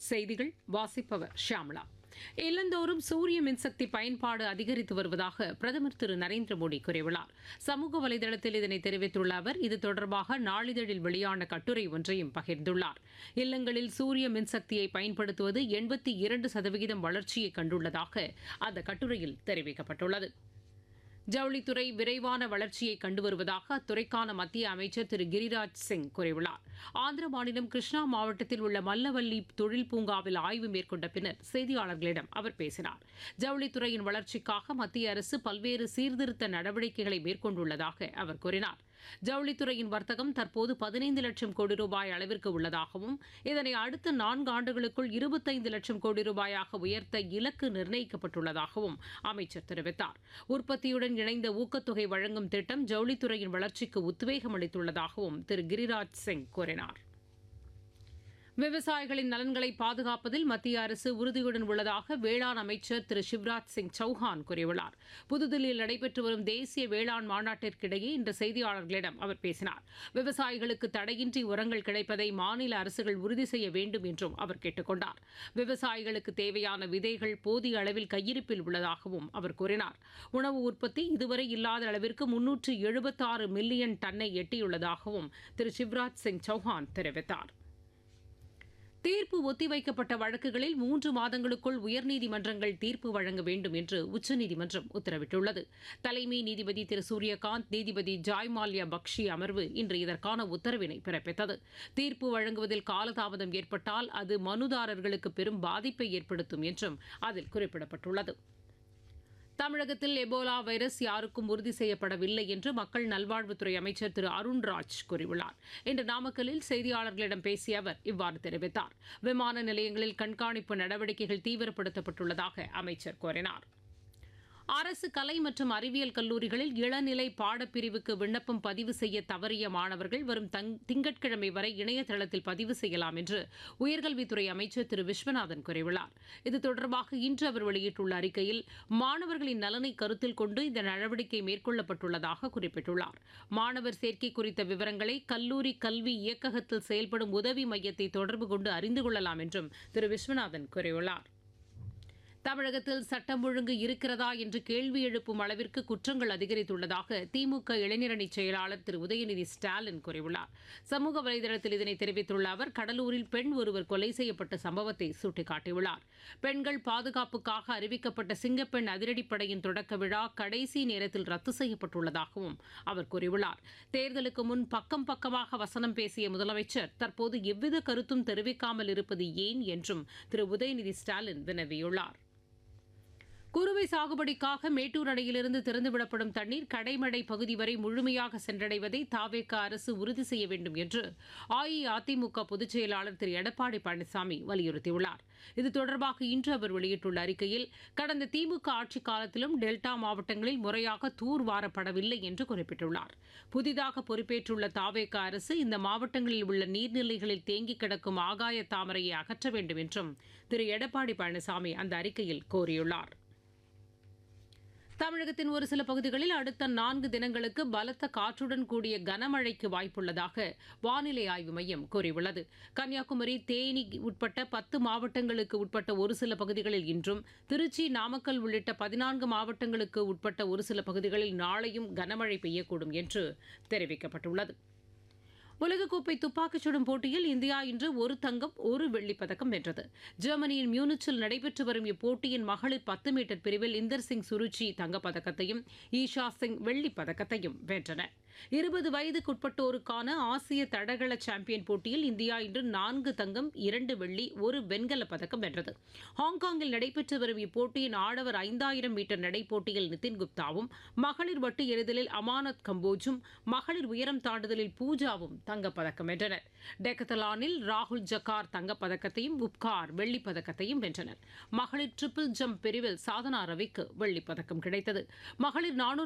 செய்திகள் வாசிப்பவர் ஷியாமளா இல்லந்தோறும் சூரிய மின்சக்தி பயன்பாடு அதிகரித்து வருவதாக பிரதமர் திரு நரேந்திர மோடி கூறியுள்ளார் சமூக வலைதளத்தில் இதனை தெரிவித்துள்ள அவர் இது தொடர்பாக நாளிதழில் வெளியான கட்டுரை ஒன்றையும் பகிர்ந்துள்ளார் இல்லங்களில் சூரிய மின்சக்தியை பயன்படுத்துவது எண்பத்தி இரண்டு சதவிகிதம் வளர்ச்சியை கண்டுள்ளதாக அந்த கட்டுரையில் தெரிவிக்கப்பட்டுள்ளது ஜவுளித்துறை விரைவான வளர்ச்சியை கண்டு வருவதாக அத்துறைக்கான மத்திய அமைச்சர் திரு கிரிராஜ் சிங் கூறியுள்ளார் ஆந்திர மாநிலம் கிருஷ்ணா மாவட்டத்தில் உள்ள மல்லவல்லி தொழில் பூங்காவில் ஆய்வு மேற்கொண்ட பின்னர் செய்தியாளர்களிடம் அவர் பேசினார் ஜவுளித்துறையின் வளர்ச்சிக்காக மத்திய அரசு பல்வேறு சீர்திருத்த நடவடிக்கைகளை மேற்கொண்டுள்ளதாக அவர் கூறினார் ஜவுளித்துறையின் வர்த்தகம் தற்போது பதினைந்து லட்சம் கோடி ரூபாய் அளவிற்கு உள்ளதாகவும் இதனை அடுத்த நான்கு ஆண்டுகளுக்குள் இருபத்தைந்து லட்சம் கோடி ரூபாயாக உயர்த்த இலக்கு நிர்ணயிக்கப்பட்டுள்ளதாகவும் அமைச்சர் தெரிவித்தார் உற்பத்தியுடன் இணைந்த ஊக்கத்தொகை வழங்கும் திட்டம் ஜவுளித்துறையின் வளர்ச்சிக்கு உத்வேகம் அளித்துள்ளதாகவும் திரு கிரிராஜ் சிங் கூறினார் விவசாயிகளின் நலன்களை பாதுகாப்பதில் மத்திய அரசு உறுதியுடன் உள்ளதாக வேளாண் அமைச்சர் திரு சிவராஜ் சிங் சௌஹான் கூறியுள்ளார் புதுதில்லியில் நடைபெற்று வரும் தேசிய வேளாண் மாநாட்டிற்கிடையே இன்று செய்தியாளர்களிடம் அவர் பேசினார் விவசாயிகளுக்கு தடையின்றி உரங்கள் கிடைப்பதை மாநில அரசுகள் உறுதி செய்ய வேண்டும் என்றும் அவர் கேட்டுக் கொண்டார் விவசாயிகளுக்கு தேவையான விதைகள் போதிய அளவில் கையிருப்பில் உள்ளதாகவும் அவர் கூறினார் உணவு உற்பத்தி இதுவரை இல்லாத அளவிற்கு முன்னூற்று எழுபத்தாறு மில்லியன் டன்னை எட்டியுள்ளதாகவும் திரு சிவராஜ் சிங் சௌஹான் தெரிவித்தார் தீர்ப்பு ஒத்திவைக்கப்பட்ட வழக்குகளில் மூன்று மாதங்களுக்குள் உயர்நீதிமன்றங்கள் தீர்ப்பு வழங்க வேண்டும் என்று உச்சநீதிமன்றம் உத்தரவிட்டுள்ளது தலைமை நீதிபதி திரு சூரியகாந்த் நீதிபதி ஜாய்மால்யா பக்ஷி அமர்வு இன்று இதற்கான உத்தரவினை பிறப்பித்தது தீர்ப்பு வழங்குவதில் காலதாமதம் ஏற்பட்டால் அது மனுதாரர்களுக்கு பெரும் பாதிப்பை ஏற்படுத்தும் என்றும் அதில் குறிப்பிடப்பட்டுள்ளது தமிழகத்தில் எபோலா வைரஸ் யாருக்கும் உறுதி செய்யப்படவில்லை என்று மக்கள் நல்வாழ்வுத்துறை அமைச்சர் திரு அருண்ராஜ் கூறியுள்ளார் இன்று நாமக்கல்லில் செய்தியாளர்களிடம் பேசிய அவர் இவ்வாறு தெரிவித்தார் விமான நிலையங்களில் கண்காணிப்பு நடவடிக்கைகள் தீவிரப்படுத்தப்பட்டுள்ளதாக அமைச்சர் கூறினார் அரசு கலை மற்றும் அறிவியல் கல்லூரிகளில் இளநிலை பாடப்பிரிவுக்கு விண்ணப்பம் பதிவு செய்ய தவறிய மாணவர்கள் வரும் திங்கட்கிழமை வரை இணையதளத்தில் பதிவு செய்யலாம் என்று உயர்கல்வித்துறை அமைச்சர் திரு விஸ்வநாதன் கூறியுள்ளார் இது தொடர்பாக இன்று அவர் வெளியிட்டுள்ள அறிக்கையில் மாணவர்களின் நலனை கருத்தில் கொண்டு இந்த நடவடிக்கை மேற்கொள்ளப்பட்டுள்ளதாக குறிப்பிட்டுள்ளார் மாணவர் சேர்க்கை குறித்த விவரங்களை கல்லூரி கல்வி இயக்ககத்தில் செயல்படும் உதவி மையத்தை தொடர்பு கொண்டு அறிந்து கொள்ளலாம் என்றும் திரு விஸ்வநாதன் கூறியுள்ளார் தமிழகத்தில் சட்டம் ஒழுங்கு இருக்கிறதா என்று கேள்வி எழுப்பும் அளவிற்கு குற்றங்கள் அதிகரித்துள்ளதாக திமுக இளைஞரணி செயலாளர் திரு உதயநிதி ஸ்டாலின் கூறியுள்ளார் சமூக வலைதளத்தில் இதனை தெரிவித்துள்ள அவர் கடலூரில் பெண் ஒருவர் கொலை செய்யப்பட்ட சம்பவத்தை சுட்டிக்காட்டியுள்ளார் பெண்கள் பாதுகாப்புக்காக அறிவிக்கப்பட்ட சிங்கப்பெண் அதிரடிப்படையின் தொடக்க விழா கடைசி நேரத்தில் ரத்து செய்யப்பட்டுள்ளதாகவும் அவர் கூறியுள்ளார் தேர்தலுக்கு முன் பக்கம் பக்கமாக வசனம் பேசிய முதலமைச்சர் தற்போது எவ்வித கருத்தும் தெரிவிக்காமல் இருப்பது ஏன் என்றும் திரு உதயநிதி ஸ்டாலின் வினவியுள்ளார் குறுவை சாகுபடிக்காக மேட்டூர் அணையிலிருந்து திறந்துவிடப்படும் தண்ணீர் கடைமடை பகுதி வரை முழுமையாக சென்றடைவதை தாவேக அரசு உறுதி செய்ய வேண்டும் என்று அஇஅதிமுக பொதுச் செயலாளர் திரு எடப்பாடி பழனிசாமி வலியுறுத்தியுள்ளார் இது தொடர்பாக இன்று அவர் வெளியிட்டுள்ள அறிக்கையில் கடந்த திமுக ஆட்சிக் காலத்திலும் டெல்டா மாவட்டங்களில் முறையாக தூர் வாரப்படவில்லை என்று குறிப்பிட்டுள்ளார் புதிதாக பொறுப்பேற்றுள்ள தாவேக அரசு இந்த மாவட்டங்களில் உள்ள நீர்நிலைகளில் தேங்கி கிடக்கும் ஆகாய தாமரையை அகற்ற வேண்டும் என்றும் திரு எடப்பாடி பழனிசாமி அந்த அறிக்கையில் கோரியுள்ளார் தமிழகத்தின் ஒரு சில பகுதிகளில் அடுத்த நான்கு தினங்களுக்கு பலத்த காற்றுடன் கூடிய கனமழைக்கு வாய்ப்புள்ளதாக வானிலை ஆய்வு மையம் கூறியுள்ளது கன்னியாகுமரி தேனி உட்பட்ட பத்து மாவட்டங்களுக்கு உட்பட்ட ஒரு சில பகுதிகளில் இன்றும் திருச்சி நாமக்கல் உள்ளிட்ட பதினான்கு மாவட்டங்களுக்கு உட்பட்ட ஒரு சில பகுதிகளில் நாளையும் கனமழை பெய்யக்கூடும் என்று தெரிவிக்கப்பட்டுள்ளது உலகக்கோப்பை துப்பாக்கிச் சுடும் போட்டியில் இந்தியா இன்று ஒரு தங்கம் ஒரு வெள்ளிப் பதக்கம் வென்றது ஜெர்மனியின் மியூனிச்சில் நடைபெற்று வரும் இப்போட்டியின் மகளிர் பத்து மீட்டர் பிரிவில் இந்தர் சிங் சுருச்சி தங்கப்பதக்கத்தையும் ஈஷா சிங் வெள்ளிப் பதக்கத்தையும் வென்றனர் இருபது வயதுக்குட்பட்டோருக்கான ஆசிய தடகள சாம்பியன் போட்டியில் இந்தியா இன்று நான்கு தங்கம் இரண்டு வெள்ளி ஒரு வெண்கலப் பதக்கம் வென்றது ஹாங்காங்கில் நடைபெற்று வரும் இப்போட்டியின் ஆடவர் ஐந்தாயிரம் மீட்டர் நடைப்போட்டியில் நிதின் குப்தாவும் மகளிர் வட்டு எறிதலில் அமானத் கம்போஜும் மகளிர் உயரம் தாண்டுதலில் பூஜாவும் தங்கப்பதக்கம் வென்றனர் டெக்கத்தலானில் ராகுல் ஜக்கார் தங்கப்பதக்கத்தையும் உப்கார் வெள்ளிப் பதக்கத்தையும் வென்றனர் மகளிர் ட்ரிபிள் ஜம்ப் பிரிவில் சாதனா ரவிக்கு வெள்ளிப் பதக்கம் கிடைத்தது மகளிர் நானூறு